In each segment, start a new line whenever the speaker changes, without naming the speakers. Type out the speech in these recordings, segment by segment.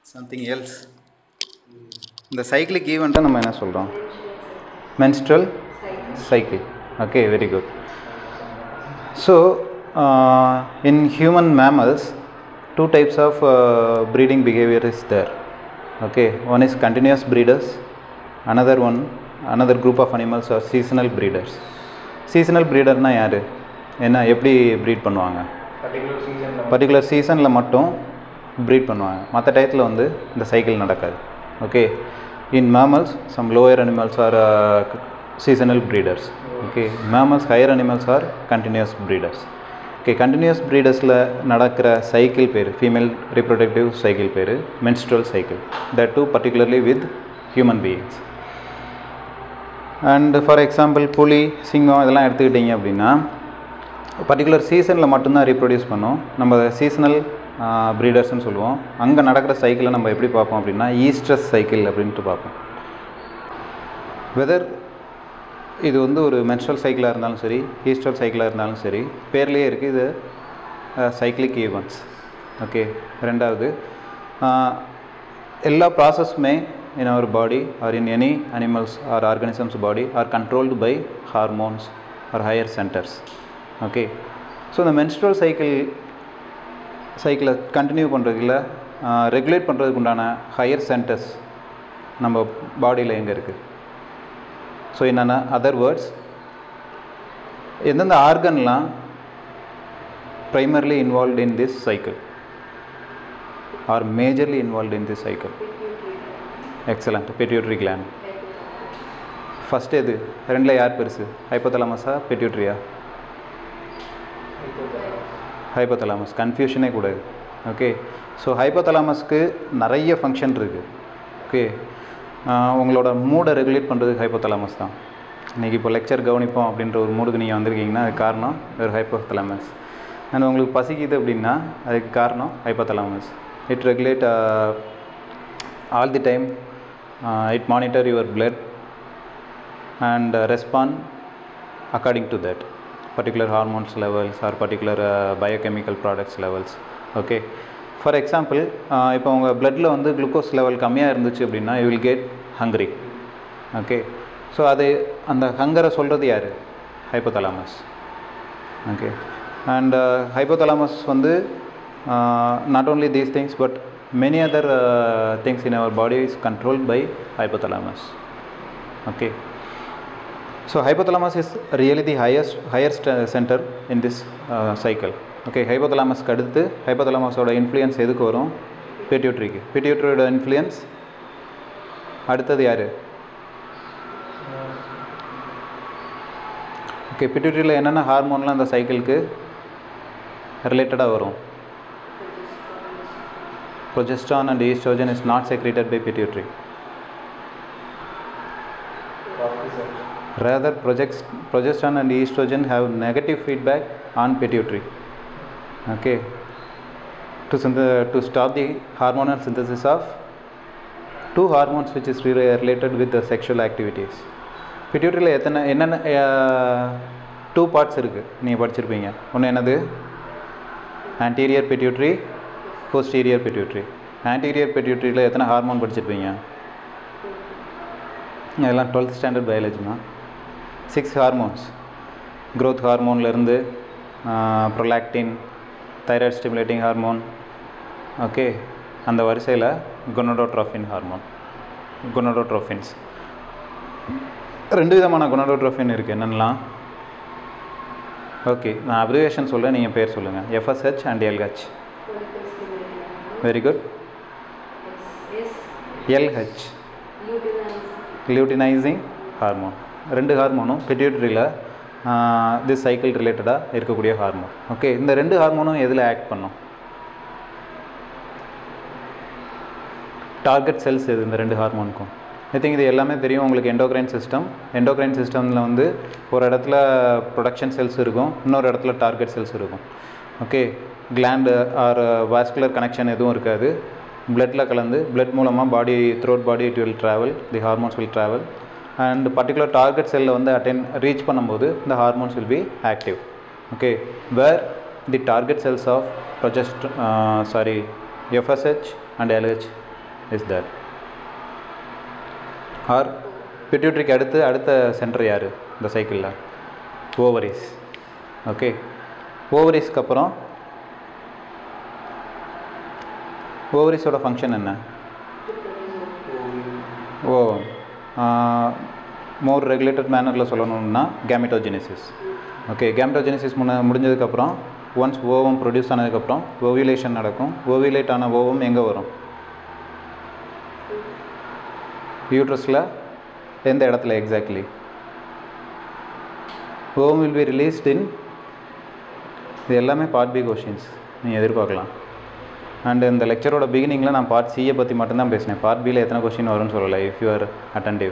Something else இந்த cyclic ஈவெண்ட்டை நம்ம என்ன சொல்கிறோம் menstrual cycle okay very good so uh, in human mammals two types of uh, breeding behavior is there okay one is continuous breeders another one another group of animals are seasonal breeders seasonal breederனா யார் என்ன எப்படி breed பண்ணுவாங்க
particular சீசனில்
particular சீசனில் மட்டும் breed பண்ணுவாங்க மற்ற டயத்தில் வந்து இந்த சைக்கிள் நடக்காது okay in mammals some lower animals are seasonal breeders okay mammals higher animals are continuous breeders okay continuous ப்ரீடர்ஸில் நடக்கிற சைக்கிள் பேர் ஃபீமேல் ரிப்ரொடக்டிவ் சைக்கிள் பேர் menstrual cycle that too particularly with human beings and for example புலி சிங்கம் இதெல்லாம் எடுத்துக்கிட்டிங்க அப்படின்னா particular சீசனில் மட்டும்தான் ரீப்ரொடியூஸ் பண்ணும் நம்ம சீசனல் ப்ரீடர்ஸ்னு சொல்லுவோம் அங்கே நடக்கிற சைக்கிளை நம்ம எப்படி பார்ப்போம் அப்படின்னா ஈஸ்ட்ரஸ் சைக்கிள் அப்படின்ட்டு பார்ப்போம் வெதர் இது வந்து ஒரு மென்ஸ்ட்ரல் சைக்கிளாக இருந்தாலும் சரி ஈஸ்டர் சைக்கிளாக இருந்தாலும் சரி பேர்லேயே இருக்குது இது சைக்கிளிக் ஈவெண்ட்ஸ் ஓகே ரெண்டாவது ஆஹ், எல்லா ப்ராசஸுமே in our body or in any animals or organisms body are controlled by hormones or higher centres okay so இந்த மென்ஸ்ட்ரல் சைக்கிள் சைக்கிளை கண்டினியூ பண்ணுறதுல ரெகுலேட் பண்ணுறதுக்கு உண்டான ஹையர் சென்டர்ஸ் நம்ம பாடியில் எங்கே இருக்குது ஸோ என்னென்ன அதர் வேர்ட்ஸ் எந்தெந்த ஆர்கன்லாம் primarily involved in this cycle or majorly involved in this cycle excellent pituitary gland first எது ரெண்டில் யார் பெருசு ஹைப்போதலாமஸா பெட்யூட்ரியா ஹைப்போதலாமஸ் கன்ஃபியூஷனே கூடாது ஓகே ஸோ ஹைப்போதலாமஸ்க்கு நிறைய ஃபங்க்ஷன் இருக்குது ஓகே உங்களோட மூடை ரெகுலேட் பண்ணுறதுக்கு ஹைப்போதலாமஸ் தான் இன்றைக்கி இப்போ லெக்சர் கவனிப்போம் அப்படின்ற ஒரு மூடுக்கு நீங்கள் வந்திருக்கீங்கன்னா அதுக்கு காரணம் ஒரு ஹைப்போதலாமஸ் அண்ட் உங்களுக்கு பசிக்குது அப்படின்னா அதுக்கு காரணம் hypothalamus it regulate all the time it monitor your blood and uh, respond according to that particular hormones levels or particular uh, biochemical products levels okay for example uh, இப்போ உங்கள் bloodல வந்து glucose level கம்மியாக இருந்துச்சு அப்படின்னா you will get hungry okay so அது அந்த ஹங்கரை சொல்கிறது யார் ஹைப்போதலாமஸ் ஓகே அண்ட் ஹைப்போதலாமஸ் வந்து not only these things but many other things in our body is controlled by hypothalamus okay so hypothalamus is really the highest highest uh, center in this uh, cycle okay hypothalamus அடுத்து hypothalamusோட influence எதுக்கு வரும் பிட்யூட்ரிக்கு பிட்யூட்ரியோட influence அடுத்தது யார் okay பிட்யூட்ரியில் என்னென்ன ஹார்மோன்லாம் அந்த சைக்கிளுக்கு ரிலேட்டடாக வரும் progesterone and estrogen is not secreted by pituitary Rather, projects, progesterone and estrogen have negative feedback on pituitary. Okay. To, synth- to stop the hormonal synthesis of two hormones which is re- related with the sexual activities. பிட்யூட்டரியில் எத்தனை என்னென்ன two parts இருக்குது நீங்கள் படிச்சிருப்பீங்க ஒன்று என்னது anterior pituitary posterior pituitary anterior பிட்யூட்ரியில் எத்தனை hormone படிச்சிருப்பீங்க இதெல்லாம் டுவெல்த் ஸ்டாண்டர்ட் பயாலஜிமா சிக்ஸ் ஹார்மோன்ஸ் க்ரோத் ஹார்மோன்லேருந்து prolactin thyroid stimulating hormone okay அந்த வரிசையில் குனோடோட்ரோஃபின் ஹார்மோன் குனோடோட்ரோஃபின்ஸ் ரெண்டு விதமான குனோடோட்ரோஃபின் இருக்குது என்னென்னலாம் ஓகே நான் அப்ரிவேஷன் சொல்கிறேன் நீங்கள் பேர் சொல்லுங்கள் FSH and LH very good LH luteinising hormone ரெண்டு ஹார்மோனும் பிட்யூட்டரியில் திஸ் சைக்கிள் ரிலேட்டடாக இருக்கக்கூடிய ஹார்மோன் ஓகே இந்த ரெண்டு ஹார்மோனும் எதில் ஆக்ட் பண்ணும் டார்கெட் செல்ஸ் எது இந்த ரெண்டு ஹார்மோனுக்கும் ஐ திங்க் இது எல்லாமே தெரியும் உங்களுக்கு எண்டோக்ரைன் சிஸ்டம் எண்டோக்ரைன் சிஸ்டமில் வந்து ஒரு இடத்துல ப்ரொடக்ஷன் செல்ஸ் இருக்கும் இன்னொரு இடத்துல டார்கெட் செல்ஸ் இருக்கும் okay gland or vascular connection எதுவும் இருக்காது பிளட்டில் கலந்து பிளட் மூலமாக body through body it will travel the hormones will travel and particular target செல்லில் வந்து அட்டன் ரீச் பண்ணும்போது இந்த hormones will be active okay where the target cells of progest sorry FSH and LH is that are பிட்யூட்ரிக்கு அடுத்து அடுத்த centre யார் இந்த சைக்கிளில் ஓவரிஸ் ஓகே ஓவரிஸ்க்கு அப்புறம் ஓவரிஸோட ஃபங்க்ஷன் என்ன ஓ மோர் ரெகுலேட்டட் மேனரில் சொல்லணும்னா கேமிட்டோஜெனிசிஸ் ஓகே கேமிட்டோஜெனிசிஸ் முன்ன முடிஞ்சதுக்கப்புறம் ஒன்ஸ் ஓவம் ப்ரொடியூஸ் ஆனதுக்கப்புறம் ஓவிலேஷன் நடக்கும் ஓவிலேட் ஆன ஓவம் எங்கே வரும் யூட்ரஸில் எந்த இடத்துல exactly ovum will be released in இது எல்லாமே பார்ட் பி கொஷின்ஸ் நீங்கள் எதிர்பார்க்கலாம் அண்ட் இந்த லெக்சரோட பிகினிங்கில் நான் பார்ட் சியை பற்றி மட்டும்தான் பேசினேன் பார்ட் பியில் எத்தனை கொஷின் வரும்னு சொல்லலை if you are attentive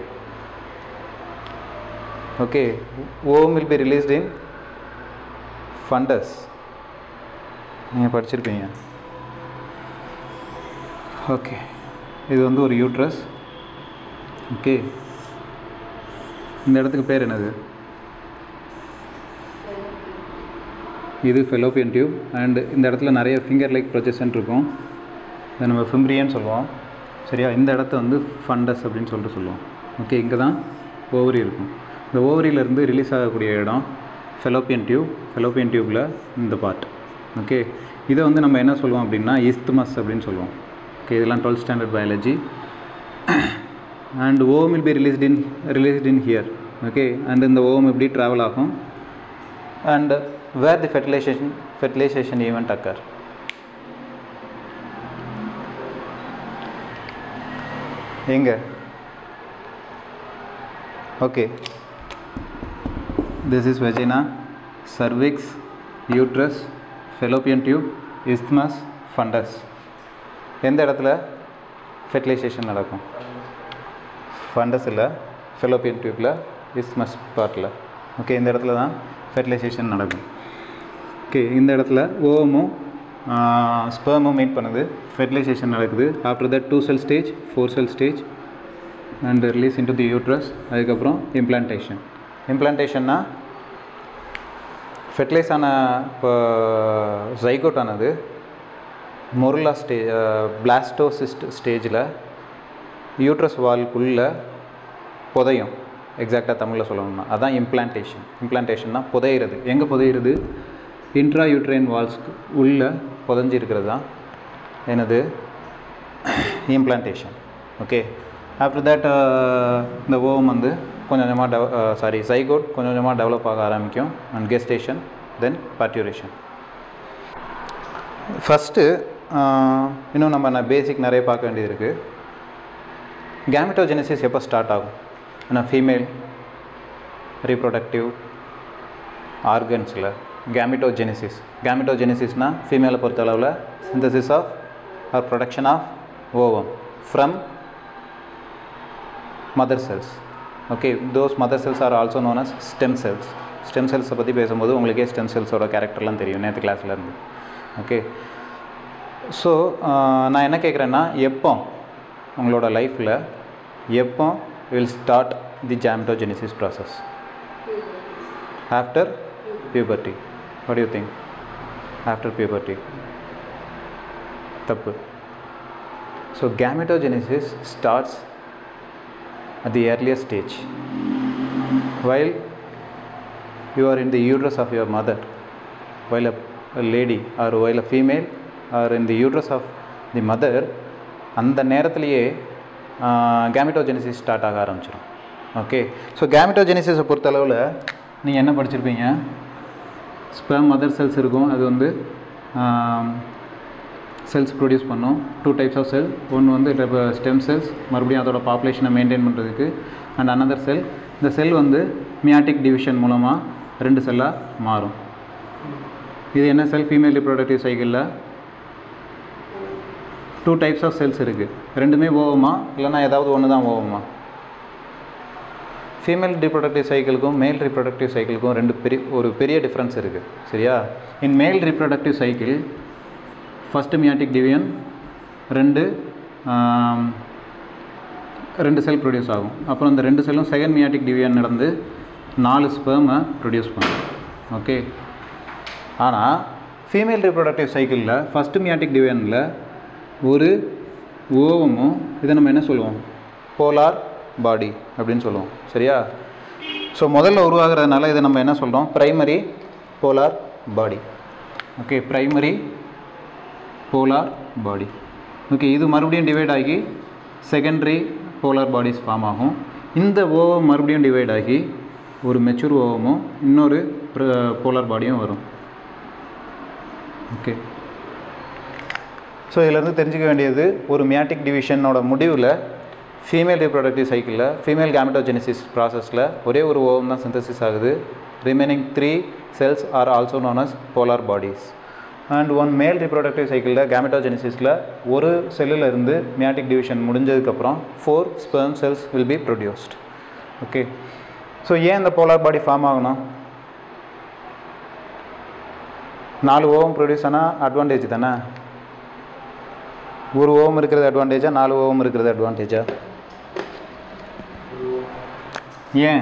okay ovum will be released in fundus நீங்கள் படிச்சிருப்பீங்க ஓகே இது வந்து ஒரு யூட்ரஸ் ஓகே இந்த இடத்துக்கு பேர் என்னது இது ஃபெலோப்பியன் டியூப் அண்ட் இந்த இடத்துல நிறைய ஃபிங்கர் லைக் ப்ரொஜெக்ஷன் இருக்கும் இதை நம்ம ஃபிம்ப்ரியன்னு சொல்லுவோம் சரியா இந்த இடத்த வந்து ஃபண்டஸ் அப்படின்னு சொல்லிட்டு சொல்லுவோம் ஓகே இங்கே தான் ஓவரி இருக்கும் இந்த ஓவரியிலேருந்து ரிலீஸ் ஆகக்கூடிய இடம் ஃபெலோப்பியன் டியூப் ஃபெலோப்பியன் டியூப்பில் இந்த பார்ட் ஓகே இதை வந்து நம்ம என்ன சொல்லுவோம் அப்படின்னா இஸ்துமஸ் அப்படின்னு சொல்லுவோம் ஓகே இதெல்லாம் twelfth standard biology and ovum will be released in released in here okay and இந்த ஓம் எப்படி ட்ராவல் ஆகும் and where the fertilization fertilization event occur எங்க okay this is vagina cervix uterus fallopian tube isthmus fundus எந்த இடத்துல fertilisation நடக்கும் fundus இல்லை Fallopian டியூப்பில் இஸ்மஸ் பார்ட்டில் ஓகே இந்த இடத்துல தான் ஃபெர்டிலைசேஷன் நடக்கும் ஓகே இந்த இடத்துல ஓவமும் ஸ்பெர்மும் மீட் பண்ணுது ஃபெர்டிலைசேஷன் நடக்குது after that two cell stage four cell stage and release into the uterus அதுக்கப்புறம் இம்ப்ளான்டேஷன் இம்ப்ளான்டேஷன்னா ஃபெர்டிலைஸ் ஆன இப்போ ஜைகோட் ஆனது மொருலா ஸ்டே பிளாஸ்டோசிஸ்ட் ஸ்டேஜில் யூட்ரஸ் வால்குள்ளே புதையும் எக்ஸாக்டாக தமிழில் சொல்லணும்னா அதான் இம்ப்ளான்டேஷன் இம்ப்ளான்டேஷன்னா புதையிறது எங்கே புதையிறது இன்ட்ரா யூட்ரைன் வால்ஸ்க்கு உள்ளே புதஞ்சி இருக்கிறது தான் எனது இம்ப்ளான்டேஷன் ஓகே ஆஃப்டர் தேட் இந்த ஓவம் வந்து கொஞ்சம் கொஞ்சமாக டெவ சாரி சைகோட் கொஞ்சம் கொஞ்சமாக டெவலப் ஆக ஆரம்பிக்கும் and gestation then parturition first இன்னும் நம்ம பேசிக் நிறைய பார்க்க வேண்டியது இருக்குது கேமிட்டோஜெனிசிஸ் எப்போ ஸ்டார்ட் ஆகும் ஏன்னா ஃபீமேல் ரீப்ரொடக்டிவ் ஆர்கன்ஸில் கேமிட்டோஜெனிசிஸ் கேமிட்டோஜெனிசிஸ்னால் ஃபீமேலை பொறுத்தளவில் synthesis of or production of ovum from mother cells okay those mother cells are also known as stem cells ஸ்டெம் செல்ஸை பற்றி பேசும்போது உங்களுக்கே ஸ்டெம் செல்ஸோட கேரக்டர்லாம் தெரியும் நேற்று கிளாஸில் இருந்து ஓகே ஸோ நான் என்ன கேட்குறேன்னா எப்போ உங்களோட லைஃப்பில் எப்போ will start the gametogenesis process after puberty what you think after puberty தப்பு so gametogenesis starts at the earliest stage while you are in the uterus of your mother while a, a lady or while a female or in the uterus of the mother அந்த நேரத்திலேயே gametogenesis start ஆக ஆரம்பிச்சிடும் okay so கேமிட்டோஜெனிசிஸை பொறுத்தளவில் நீங்கள் என்ன படிச்சிருப்பீங்க sperm mother cells இருக்கும் அது வந்து செல்ஸ் ப்ரொடியூஸ் பண்ணும் டூ டைப்ஸ் ஆஃப் செல் ஒன்று வந்து இப்போ ஸ்டெம் செல்ஸ் மறுபடியும் அதோட பாப்புலேஷனை மெயின்டைன் பண்ணுறதுக்கு அண்ட் அனதர் செல் இந்த செல் வந்து மியாட்டிக் டிவிஷன் மூலமாக ரெண்டு செல்லாக மாறும் இது என்ன செல் ஃபீமேல் ரிப்ரொடக்டிவ் சைக்கிளில் டூ டைப்ஸ் ஆஃப் செல்ஸ் இருக்குது ரெண்டுமே ஓவமா இல்லைனா ஏதாவது ஒன்று தான் ஓவமா ஃபீமேல் ரிப்ரொடக்டிவ் சைக்கிளுக்கும் மேல் ரிப்ரொடக்டிவ் சைக்கிளுக்கும் ரெண்டு பெரிய ஒரு பெரிய டிஃப்ரென்ஸ் இருக்குது சரியா in male reproductive cycle first meiotic division ரெண்டு ரெண்டு செல் ப்ரொடியூஸ் ஆகும் அப்புறம் இந்த ரெண்டு செல்லும் செகண்ட் மியாட்டிக் டிவியன் நடந்து நாலு ஸ்பெர்மை ப்ரொடியூஸ் பண்ணும் ஓகே ஆனால் ஃபீமேல் ரிப்ரொடக்டிவ் சைக்கிளில் ஃபஸ்ட்டு மியாட்டிக் டிவியனில் ஒரு ஓவமும் இதை நம்ம என்ன சொல்லுவோம் போலார் பாடி அப்படின்னு சொல்லுவோம் சரியா ஸோ முதல்ல உருவாகிறதுனால இதை நம்ம என்ன சொல்கிறோம் primary polar body okay primary polar body okay இது மறுபடியும் டிவைட் ஆகி செகண்டரி போலார் பாடிஸ் ஃபார்ம் ஆகும் இந்த ஓவம் மறுபடியும் டிவைட் ஆகி ஒரு மெச்சூர் ஓவமும் இன்னொரு போலார் பாடியும் வரும் ஓகே ஸோ இதிலேருந்து தெரிஞ்சுக்க வேண்டியது ஒரு மியாட்டிக் டிவிஷனோட முடிவில் ஃபீமேல் ரீப்ரொடக்டிவ் சைக்கிளில் ஃபீமேல் கேமெட்டோஜெனிசிஸ் ப்ராசஸில் ஒரே ஒரு ஓவம் தான் சிந்தசிஸ் ஆகுது remaining three cells are also known as polar bodies and on male reproductive சைக்கிளில் கேமெட்டோஜெனிசிஸில் ஒரு செல்லில் இருந்து மியாட்டிக் டிவிஷன் முடிஞ்சதுக்கப்புறம் four sperm cells will be produced okay so ஏன் இந்த போலார் பாடி ஃபார்ம் ஆகணும் நாலு ஓவம் ப்ரொடியூஸ் ஆனால் அட்வான்டேஜ் தானே ஒரு ஓவம் இருக்கிறது அட்வான்டேஜா நாலு ஓவம் இருக்கிறது அட்வான்டேஜா ஏன்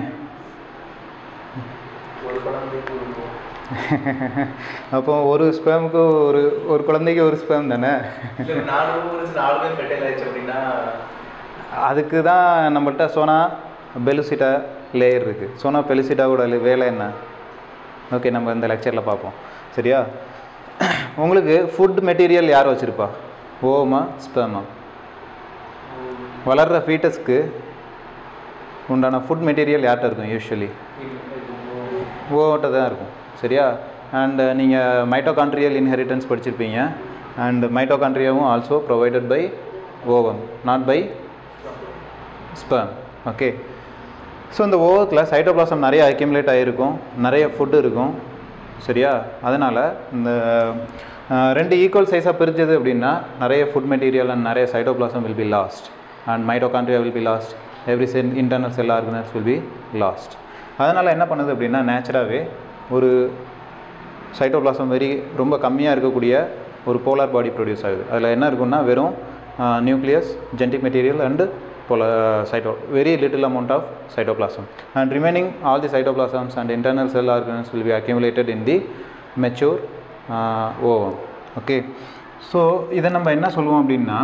அப்போ ஒரு ஸ்பேமுக்கு ஒரு ஒரு குழந்தைக்கு ஒரு ஸ்பேம் தானே
இல்ல, நாலு room இருந்துச்சு, நாலு பேர் fertile ஆயிடுச்சு அப்படின்னா
அதுக்கு தான் நம்மள்ட்ட சோனா பெலுசிட்டா லேயர் இருக்குது சோனா பெலுசிட்டாவோட வேலை என்ன ஓகே நம்ம இந்த லெக்சரில் பார்ப்போம் சரியா உங்களுக்கு ஃபுட் மெட்டீரியல் யார் வச்சுருப்பா ஓமா ஸ்பேமா வளர்கிற ஃபீட்டஸ்க்கு உண்டான ஃபுட் மெட்டீரியல் யார்கிட்ட இருக்கும் யூஸ்வலி ஓட்ட தான் இருக்கும் சரியா அண்ட் நீங்கள் மைட்டோகான்ட்ரியல் இன்ஹெரிட்டன்ஸ் படிச்சிருப்பீங்க அண்ட் மைட்டோகான்ட்ரியாவும் also provided by ovum not by sperm okay so இந்த ஓவத்தில் சைட்டோபிளாசம் நிறைய அக்யூமுலேட் ஆகிருக்கும் நிறைய ஃபுட் இருக்கும் சரியா அதனால் இந்த அஹ், ரெண்டு ஈக்குவல் சைஸாக பிரிஞ்சது அப்படின்னா நிறைய ஃபுட் மெட்டீரியல் அண்ட் நிறைய cytoplasm will be lost and mitochondria will be lost every cell internal cell organelles will be lost அதனால் என்ன பண்ணுது அப்படின்னா நேச்சராகவே ஒரு சைட்டோபிளாசம் வெரி ரொம்ப கம்மியாக இருக்கக்கூடிய ஒரு போலார் பாடி ப்ரொடியூஸ் ஆகுது அதில் என்ன இருக்குன்னா வெறும் நியூக்ளியஸ் ஜென்டிக் மெட்டீரியல் அண்டு போல cyto very little amount of cytoplasm and remaining all the cytoplasms and internal cell organs will be accumulated in the mature uh, ovum okay so இதை நம்ம என்ன சொல்லுவோம் அப்படின்னா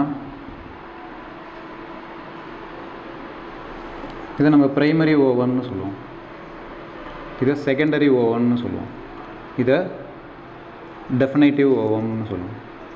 இதை நம்ம பிரைமரி ஓவன்னு சொல்லுவோம் இதை செகண்டரி ஓவன்னு சொல்லுவோம் இதை டெஃபினேட்டிவ் ஓவம்னு சொல்லுவோம்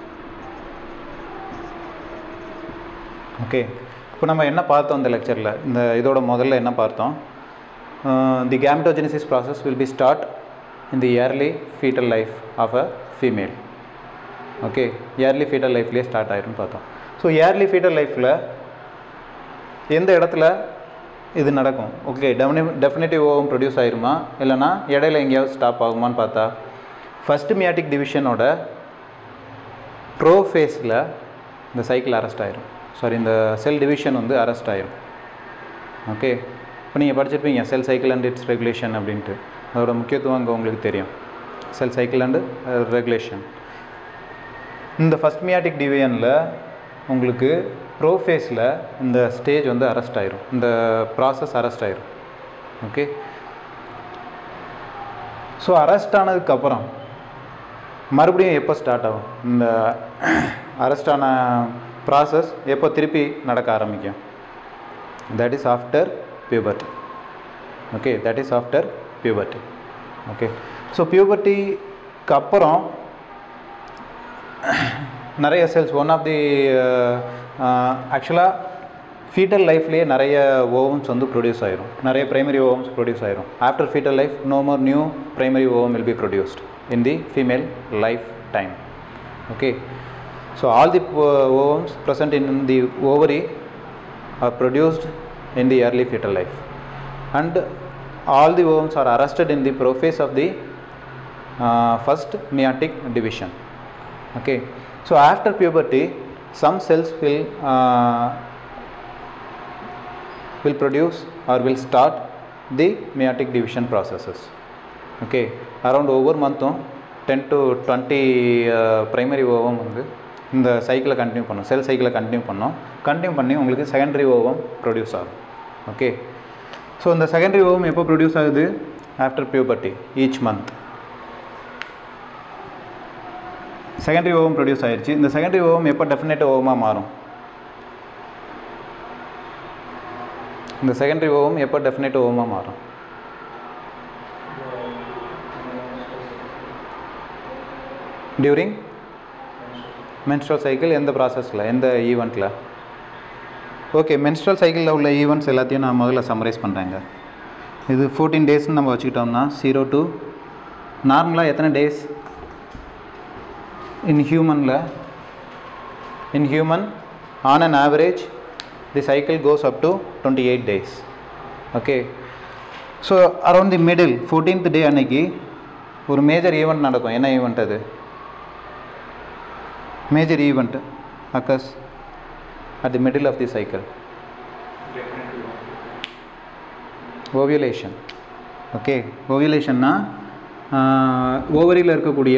ஓகே இப்போ நம்ம என்ன பார்த்தோம் இந்த லெக்சரில் இந்த இதோட முதல்ல என்ன பார்த்தோம் the gametogenesis process will be start in the early foetal life of a female okay early foetal லைஃப்லேயே ஸ்டார்ட் ஆயிரும்னு பார்த்தோம் ஸோ இயர்லி ஃபீட்டல் லைஃப்பில் எந்த இடத்துல இது நடக்கும் okay defini definitive ovum produce ஆயிருமா இல்லைனா இடையில எங்கேயாவது ஸ்டாப் ஆகுமான்னு பார்த்தா ஃபஸ்ட் மியாட்டிக் டிவிஷனோட ப்ரோ ஃபேஸில் இந்த சைக்கிள் அரெஸ்ட் ஆயிரும் சாரி இந்த செல் டிவிஷன் வந்து அரெஸ்ட் ஆயிரும் ஓகே இப்போ நீங்கள் படிச்சிருப்பீங்க cell cycle and its regulation அப்படின்ட்டு அதோட முக்கியத்துவம் அங்கே உங்களுக்கு தெரியும் செல் சைக்கிள் அண்டு ரெகுலேஷன் இந்த ஃபஸ்ட் மியாட்டிக் டிவியனில் உங்களுக்கு ப்ரோஃபேஸில் இந்த ஸ்டேஜ் வந்து அரெஸ்ட் ஆயிரும் இந்த ப்ராசஸ் அரெஸ்ட் ஆயிரும் ஓகே ஸோ அரெஸ்ட் ஆனதுக்கப்புறம் மறுபடியும் எப்போ ஸ்டார்ட் ஆகும் இந்த அரெஸ்ட் ஆன ப்ராசஸ் எப்போ திருப்பி நடக்க ஆரம்பிக்கும் that is after puberty okay that is after puberty okay so பியூபர்ட்டிக்கு அப்புறம் நிறைய செல்ஸ் ஒன் ஆஃப் தி ஆக்சுவலாக ஃபீட்டல் லைஃப்லேயே நிறைய ஓவம்ஸ் வந்து ப்ரொடியூஸ் ஆயிரும் நிறைய பிரைமரி ஓவம்ஸ் ப்ரொடியூஸ் ஆயிரும் after foetal life no more new primary ovum will be produced in the female lifetime okay so all the ovums present in the ovary are produced in the early fetal life and all the ovums are arrested in the prophase of the uh, first meiotic division okay so after puberty some cells will uh, will produce or will start the meiotic division processes okay around ஒவ்வொரு மந்த்தும் ten to twenty primary ovum வந்து இந்த சைக்கிளை continue பண்ணும் செல் சைக்கிளை continue பண்ணோம் continue பண்ணி உங்களுக்கு செகண்டரி ஓவம் ப்ரொடியூஸ் ஆகும் ஓகே ஸோ இந்த செகண்டரி ஓவம் எப்போ ப்ரொடியூஸ் ஆகுது after puberty each month secondary ovum produce ஆயிடுச்சு இந்த செகண்டரி ஓவம் எப்போ டெஃபினேட் ஓவமாக மாறும் இந்த செகண்டரி ஓவம் எப்போ டெஃபினேட் ஓவமாக மாறும் டியூரிங் மென்ஸ்ட்ரல் சைக்கிள் எந்த ப்ராசஸில் எந்த ஈவெண்ட்டில் ஓகே மென்ஸ்ட்ரல் சைக்கிளில் உள்ள ஈவெண்ட்ஸ் எல்லாத்தையும் நான் முதல்ல சம்மரைஸ் பண்ணுறேங்க இது ஃபோர்டீன் டேஸ்னு நம்ம வச்சுக்கிட்டோம்னா ஜீரோ டு நார்மலாக எத்தனை டேஸ் இன் ஹியூமனில் in human on an average the cycle goes up to twenty eight days okay so around the middle fourteenth day அன்னைக்கு ஒரு மேஜர் ஈவெண்ட் நடக்கும் என்ன ஈவெண்ட் அது major event occurs at the middle of the cycle ovulation okay ஓவியலேஷன்னா ஓவரியில் இருக்கக்கூடிய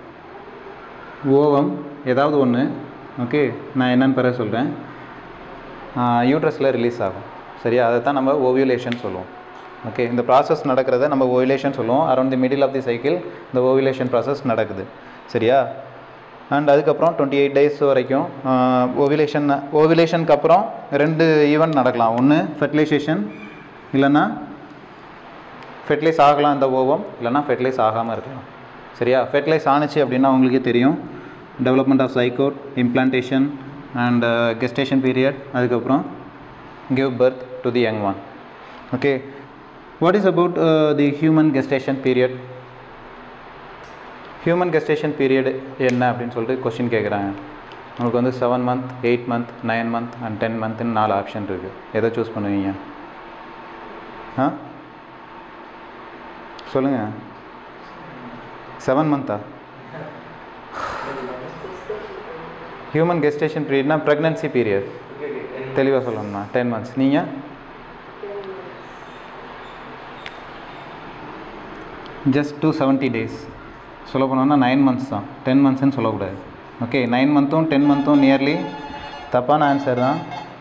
ovum ஏதாவது ஒன்று ஓகே நான் என்னன்னு பிறகு சொல்கிறேன் யூட்ரஸில் ரிலீஸ் ஆகும் சரியா அதை தான் நம்ம ஓவியுலேஷன் சொல்லுவோம் ஓகே இந்த ப்ராசஸ் நடக்கிறத நம்ம ஓவியுலேஷன் சொல்லுவோம் around the middle of the cycle இந்த ஓவியுலேஷன் ப்ராசஸ் நடக்குது சரியா அண்ட் அதுக்கப்புறம் டுவெண்ட்டி எயிட் டேஸ் வரைக்கும் ஓவிலேஷன் ஓவிலேஷனுக்கு அப்புறம் ரெண்டு ஈவெண்ட் நடக்கலாம் ஒன்று ஃபெர்டிலைசேஷன் இல்லைன்னா ஃபெர்டிலைஸ் ஆகலாம் இந்த ஓவம் இல்லைன்னா ஃபெர்டிலைஸ் ஆகாமல் இருக்கலாம் சரியா ஃபெர்டிலைஸ் ஆணுச்சு அப்படின்னா உங்களுக்கே தெரியும் development of zygote implantation and gestation period அதுக்கப்புறம் give birth to the young one okay what is about the human gestation period human gestation period என்ன அப்படின்னு சொல்லிட்டு கொஸ்டின் கேட்குறாங்க உங்களுக்கு வந்து seven month eight month nine month and ten மந்த்னு நாலு option இருக்குது எதை சூஸ் பண்ணுவீங்க ஆ சொல்லுங்கள் செவன் மந்த்தா ஹியூமன் கெஸ்டேஷன் பீரியட்னா ப்ரெக்னன்சி பீரியட் தெளிவாக சொல்லணும்னா டென் மந்த்ஸ் நீங்கள் ஜஸ்ட் டூ செவன்ட்டி டேஸ் சொல்ல போனோம்னா நைன் மந்த்ஸ் தான் டென் மந்த்ஸ்னு சொல்லக்கூடாது ஓகே நைன் மந்த்தும் டென் மந்த்தும் நியர்லி தப்பான ஆன்சர் தான்